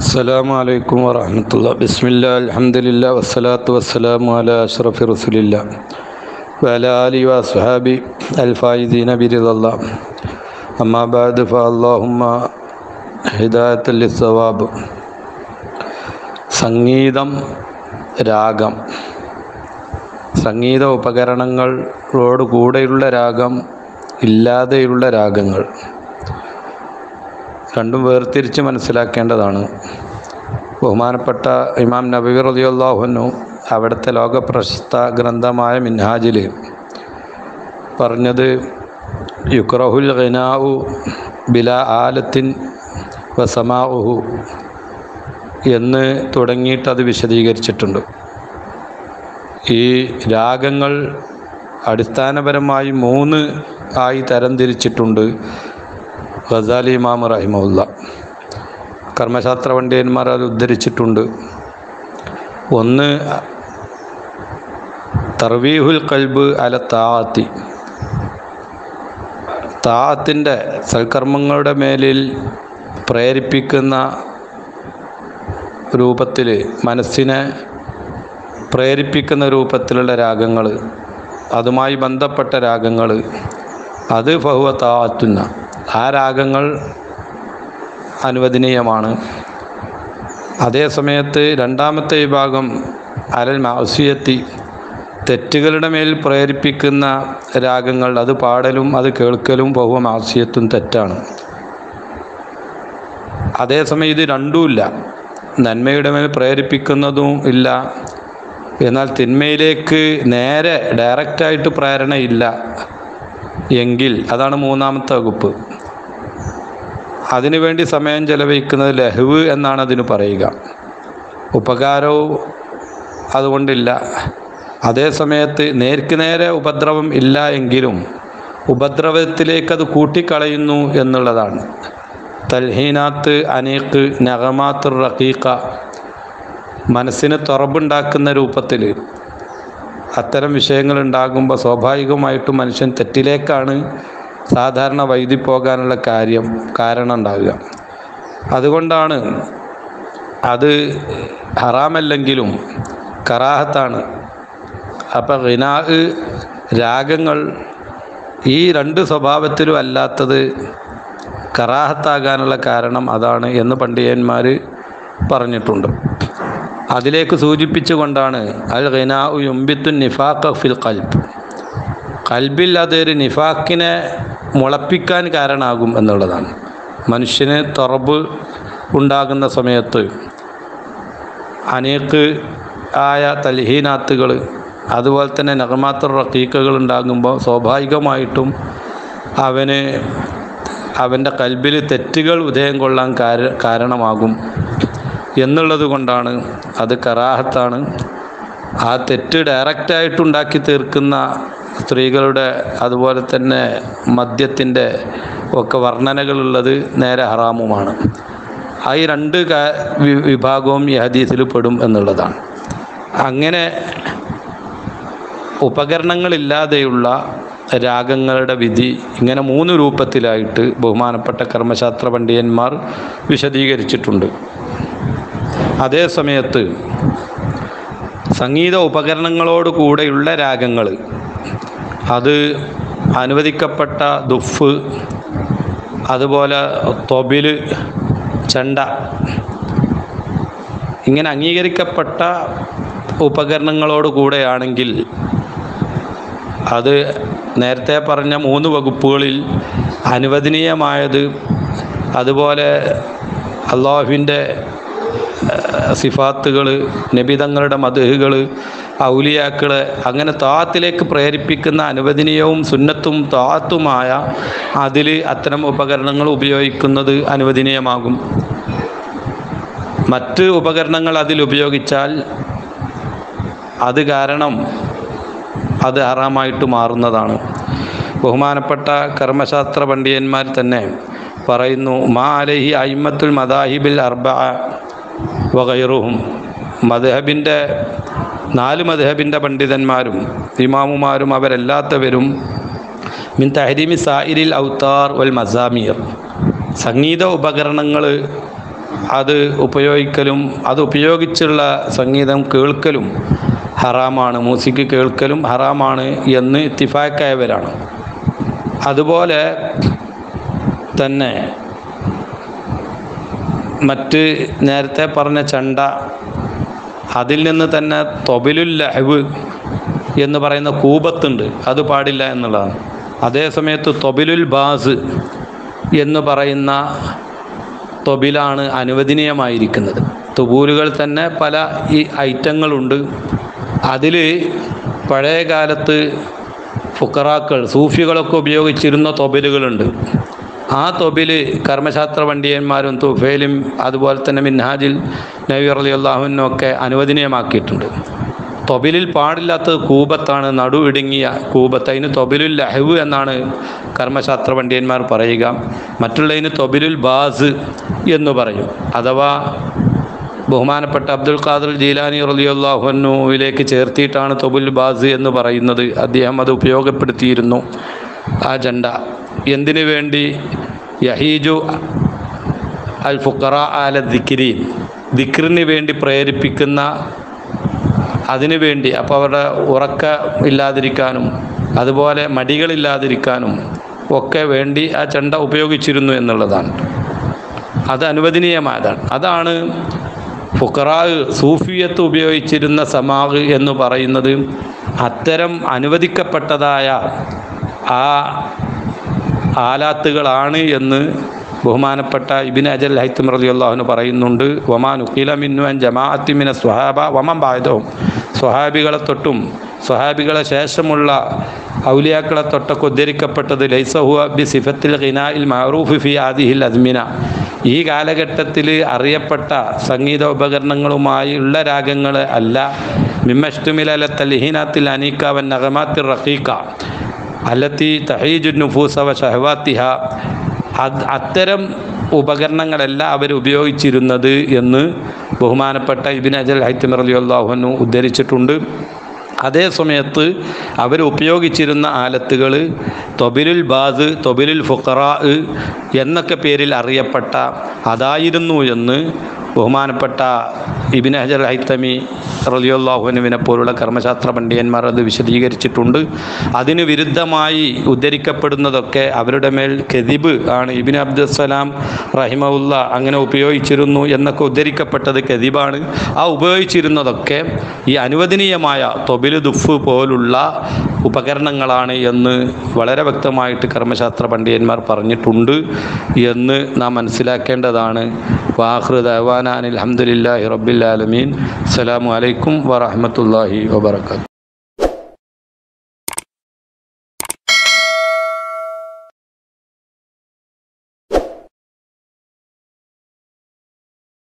السلام عليكم ورحمة الله بسم الله الحمد لله والصلاة والسلام على أشرف رسول الله وعلى آله وأصحابه الفائزين برضا الله أما بعد فاللهم هداية للصواب സംഗീതം രാഗം സംഗീത ഉപകരണങ്ങളോട് കൂടെയുള്ള രാഗം ഇല്ലാതെയുള്ള രാഗങ്ങൾ രണ്ടും വേർതിരിച്ച് മനസ്സിലാക്കേണ്ടതാണ് ബഹുമാനപ്പെട്ട ഇമാം നബി റളിയല്ലാഹുനു അവിടുത്തെ ലോകപ്രശസ്ത ഗ്രന്ഥമായ മിൻഹാജിൽ പറഞ്ഞത് യുക്രഹുൽ ഖിനാഉ ബില ആലത്തിൻ വസമാഉഹു എന്ന് തുടങ്ങിയിട്ട് അത് വിശദീകരിച്ചിട്ടുണ്ട് ഈ രാഗങ്ങൾ അടിസ്ഥാനപരമായി മൂന്ന് ആയി തരംതിരിച്ചിട്ടുണ്ട് ഖസാലി ഇമാം റഹിമുല്ല കർമ്മശാസ്ത്ര പണ്ഡിതന്മാർ അത് ഉദ്ധരിച്ചിട്ടുണ്ട് ഒന്ന് തർവീഹുൽ കൽബ് അല താഅത്തി താഅത്തിൻ്റെ സൽക്കർമ്മങ്ങളുടെ മേലിൽ പ്രേരിപ്പിക്കുന്ന രൂപത്തിൽ മനസ്സിനെ പ്രേരിപ്പിക്കുന്ന രൂപത്തിലുള്ള രാഗങ്ങൾ അതുമായി ബന്ധപ്പെട്ട രാഗങ്ങൾ അത് ഫഹുവ താഅത്തുന്ന ആ രാഗങ്ങൾ അനുവദനീയമാണ് അതേ സമയത്ത് രണ്ടാമത്തെ വിഭാഗം അലൽ മാസിയത്തി തെറ്റുകളുടെ മേൽ പ്രേരിപ്പിക്കുന്ന രാഗങ്ങൾ അത് പാടലും അത് കേൾക്കലും ബഹുവ മാസിയത്തും തെറ്റാണ് അതേസമയം ഇത് രണ്ടുമില്ല നന്മയുടെ മേൽ പ്രേരിപ്പിക്കുന്നതും ഇല്ല എന്നാൽ തിന്മയിലേക്ക് നേരെ ഡയറക്റ്റായിട്ട് പ്രേരണയില്ല എങ്കിൽ അതാണ് മൂന്നാമത്തെ വകുപ്പ് അതിനുവേണ്ടി സമയം ചെലവഴിക്കുന്നത് ലഹുവ് എന്നാണ് അതിന് പറയുക ഉപകാരവും അതുകൊണ്ടില്ല അതേ സമയത്ത് നേർക്ക് നേരെ ഉപദ്രവം ഇല്ല എങ്കിലും ഉപദ്രവത്തിലേക്ക് അത് കൂട്ടിക്കളയുന്നു എന്നുള്ളതാണ് തൽഹീനാത്ത് അനീക്ക് നഗമാത്ത് റഖീഖ മനസ്സിന് തുറബുണ്ടാക്കുന്ന രൂപത്തിൽ അത്തരം വിഷയങ്ങൾ ഉണ്ടാകുമ്പോൾ സ്വാഭാവികമായിട്ടും മനുഷ്യൻ തെറ്റിലേക്കാണ് സാധാരണ വൈദ്യുതി പോകാനുള്ള കാര്യം കാരണം ഉണ്ടാകുക അതുകൊണ്ടാണ് അത് ഹറാമല്ലെങ്കിലും കറാഹത്താണ് അപ്പം ഹിനാ രാഗങ്ങൾ ഈ രണ്ട് സ്വഭാവത്തിലും അല്ലാത്തത് കറാഹത്താകാനുള്ള കാരണം അതാണ് എന്ന് പണ്ഡിതന്മാർ പറഞ്ഞിട്ടുണ്ട് അതിലേക്ക് സൂചിപ്പിച്ചുകൊണ്ടാണ് അൽ ഖിനാ യുംബിത്തു നിഫാഖ ഫിൽ കൽബ് കൽബിൽ അതൊരു നിഫാക്കിനെ മുളപ്പിക്കാൻ കാരണമാകും എന്നുള്ളതാണ് മനുഷ്യന് തുറബ് ഉണ്ടാകുന്ന സമയത്ത് അനേക്ക് ആയ തൽഹീനാത്തുകൾ അതുപോലെ തന്നെ നഗമാത്തർ റക്കീക്കകൾ ഉണ്ടാകുമ്പോൾ സ്വാഭാവികമായിട്ടും അവന് അവൻ്റെ കൽബിൽ തെറ്റുകൾ ഉദയം കൊള്ളാൻ കാര കാരണമാകും എന്നുള്ളത് കൊണ്ടാണ് അത് കറാഹത്താണ് ആ തെറ്റ് ഡയറക്റ്റായിട്ട് ഉണ്ടാക്കി തീർക്കുന്ന സ്ത്രീകളുടെ അതുപോലെ തന്നെ മദ്യത്തിൻ്റെ ഒക്കെ വർണ്ണനകളുള്ളത് നേരെ ഹറാമുമാണ് ആ ഈ രണ്ട് വിഭാഗവും ഈ ഹദീസിൽ പെടും എന്നുള്ളതാണ് അങ്ങനെ ഉപകരണങ്ങളില്ലാതെയുള്ള രാഗങ്ങളുടെ വിധി ഇങ്ങനെ മൂന്ന് രൂപത്തിലായിട്ട് ബഹുമാനപ്പെട്ട കർമ്മശാസ്ത്ര പണ്ഡിതന്മാർ വിശദീകരിച്ചിട്ടുണ്ട് അതേ സമയത്ത് സംഗീത ഉപകരണങ്ങളോട് കൂടെയുള്ള രാഗങ്ങൾ അത് അനുവദിക്കപ്പെട്ട ദുഫ് അതുപോലെ തൊബിൽ ചെണ്ട ഇങ്ങനെ അംഗീകരിക്കപ്പെട്ട ഉപകരണങ്ങളോട് കൂടെയാണെങ്കിൽ അത് നേരത്തെ പറഞ്ഞ മൂന്ന് വകുപ്പുകളിൽ അനുവദനീയമായത് അതുപോലെ അള്ളാഹുവിൻ്റെ സിഫാത്തുകൾ നബിതങ്ങളുടെ മധുഹുകൾ ഔലിയാക്കൾ അങ്ങനെ താത്തിലേക്ക് പ്രേരിപ്പിക്കുന്ന അനുവദനീയവും സുന്നത്തും താത്തുമായ അതിൽ അത്തരം ഉപകരണങ്ങൾ ഉപയോഗിക്കുന്നത് അനുവദനീയമാകും മറ്റ് ഉപകരണങ്ങൾ അതിൽ ഉപയോഗിച്ചാൽ അത് കാരണം അത് ഹറാമായിട്ട് മാറുന്നതാണ് ബഹുമാനപ്പെട്ട കർമ്മശാസ്ത്ര പണ്ഡിതന്മാർ തന്നെ പറയുന്നു മാ അലഹി അയിമത്തുൽ മദാഹിബിൽ അർബ വകൈറുഹും മദ്ഹബിൻ്റെ നാല് മദ്ഹബിൻ്റെ പണ്ഡിതന്മാരും ഇമാമുമാരും അവരെല്ലാത്തവരും മിൻ തഹരീമി സായിരിൽ ഔത്താർ വൽ മസാമീർ സംഗീത ഉപകരണങ്ങൾ അത് ഉപയോഗിക്കലും അത് ഉപയോഗിച്ചുള്ള സംഗീതം കേൾക്കലും ഹറാമാണ് മ്യൂസിക് കേൾക്കലും ഹറാമാണ് എന്ന് ഇത്തിഫാക്കായവരാണ് അതുപോലെ തന്നെ മറ്റ് നേരത്തെ പറഞ്ഞ ചണ്ട അതിൽ നിന്ന് തന്നെ തൊബിലുൽ ലഹവ് എന്ന് പറയുന്ന കൂപത്തുണ്ട് അത് പാടില്ല എന്നുള്ളതാണ് അതേസമയത്ത് തൊബിലുൽ ബാസ് എന്ന് പറയുന്ന തൊബിലാണ് അനുവദനീയമായിരിക്കുന്നത് തുബൂലുകൾ തന്നെ പല ഈ ഐറ്റങ്ങളുണ്ട് അതിൽ പഴയ കാലത്ത് ഫുക്കറാക്കൾ സൂഫികളൊക്കെ ഉപയോഗിച്ചിരുന്ന തൊബിലുകളുണ്ട് ആ തൊബില് കർമ്മശാസ്ത്ര പണ്ഡിതന്മാരും തുഫേലും അതുപോലെ തന്നെ മിൻഹാജിൽ നബി അലി അള്ളാഹുവിനും ഒക്കെ അനുവദനീയമാക്കിയിട്ടുണ്ട് തൊബിലിൽ പാടില്ലാത്തത് കൂപത്താണ് നടു ഇടുങ്ങിയ കൂപത്ത് അതിന് തൊബിലുൽ ലഹവ് എന്നാണ് കർമ്മശാസ്ത്ര പണ്ഡിതന്മാർ പറയുക മറ്റുള്ളതിന് തൊബിലുൽ ബാസ് എന്ന് പറയും അഥവാ ബഹുമാനപ്പെട്ട അബ്ദുൽ ഖാദർ ജീലാനി റലിയുല്ലാഹുനുവിലേക്ക് ചേർത്തിയിട്ടാണ് തൊബുൽ ബാസ് എന്ന് പറയുന്നത് അദ്ദേഹം അത് ഉപയോഗപ്പെടുത്തിയിരുന്നു ആ ജണ്ട എന്തിനു വേണ്ടി യഹീജു അൽ ഫുക്കറ ആല ദിക്രി ദിക്റിന് വേണ്ടി പ്രേരിപ്പിക്കുന്ന അതിനു വേണ്ടി അപ്പോൾ അവരുടെ ഉറക്ക ഇല്ലാതിരിക്കാനും അതുപോലെ മടികളില്ലാതിരിക്കാനും ഒക്കെ വേണ്ടി ആ ചെണ്ട ഉപയോഗിച്ചിരുന്നു എന്നുള്ളതാണ് അത് അനുവദനീയമായതാണ് അതാണ് ഫുക്കറാ സൂഫിയത്ത് ഉപയോഗിച്ചിരുന്ന സമാഗ് എന്ന് പറയുന്നത് അത്തരം അനുവദിക്കപ്പെട്ടതായ ആ ആലാത്തുകളാണ് എന്ന് ബഹുമാനപ്പെട്ട ഇബിൻ അജൽ ഹൈത്തം റലി അള്ളാഹുന് പറയുന്നുണ്ട് വമാൻ ഉക്കീല മിന്നുവൻ ജമാഅത്തിമിന സ്വഹാബ വമൻ ബായതവും സ്വഹാബികളെ തൊട്ടും സ്വഹാബികളെ ശേഷമുള്ള ഔലിയാക്കളെ തൊട്ടൊക്കെ ഉദ്ധരിക്കപ്പെട്ടത് ലൈസഹുവ ബി സിഫത്തിൽ ഖിനായിൽ മഹറൂഫ് ഫി ആദിഹിൽ അദ്മിന ഈ കാലഘട്ടത്തിൽ അറിയപ്പെട്ട സംഗീത ഉപകരണങ്ങളുമായുള്ള രാഗങ്ങൾ അല്ല മിമ്മഷ്ടുമില തലിഹീനാത്തിൽ അനീക്കാവൻ നഗമാത്തിൽ റഖീക്ക അല്ലത്തി തഹീജു നുഫൂസ വ ഷഹവാത്തിഹ അത് അത്തരം ഉപകരണങ്ങളല്ല അവർ ഉപയോഗിച്ചിരുന്നത് എന്ന് ബഹുമാനപ്പെട്ട ഇബിൻ അജൽ ഹൈത്തമർ അലി അള്ളാഹുനു ഉദ്ധരിച്ചിട്ടുണ്ട് അതേ സമയത്ത് അവർ ഉപയോഗിച്ചിരുന്ന ആലത്തുകൾ തൊബിലുൽ ബാസ് തൊബിലുൽ ഫുക്കറാ എന്നൊക്കെ പേരിൽ അറിയപ്പെട്ട അതായിരുന്നു എന്ന് ബഹുമാനപ്പെട്ട ഇബിൻ ഹജർ ഹൈത്തമി റലിയുല്ലാഹുനുവിനെ പോലുള്ള കർമ്മശാസ്ത്ര പണ്ഡിതന്മാർ അത് വിശദീകരിച്ചിട്ടുണ്ട് അതിന് വിരുദ്ധമായി ഉദ്ധരിക്കപ്പെടുന്നതൊക്കെ അവരുടെ മേൽ കെതിബ് ആണ് ഇബിൻ അബ്ദുസലാം റഹിമവുല്ല അങ്ങനെ ഉപയോഗിച്ചിരുന്നു എന്നൊക്കെ ഉദ്ധരിക്കപ്പെട്ടത് കെതിബാണ് ആ ഉപയോഗിച്ചിരുന്നതൊക്കെ ഈ അനുവദനീയമായ തൊബില് ദുഫ് പോലുള്ള ഉപകരണങ്ങളാണ് എന്ന് വളരെ വ്യക്തമായിട്ട് കർമ്മശാസ്ത്ര പണ്ഡിതന്മാർ പറഞ്ഞിട്ടുണ്ട് എന്ന് നാം മനസ്സിലാക്കേണ്ടതാണ് വാഹൃദവാന അനിൽ അഹമ്മദില്ലാഹി റബ്ബിൽ ആലമീൻ അസ്സലാമു അലൈക്കും വറഹമത്തല്ലാഹി വബർക്കാത്തു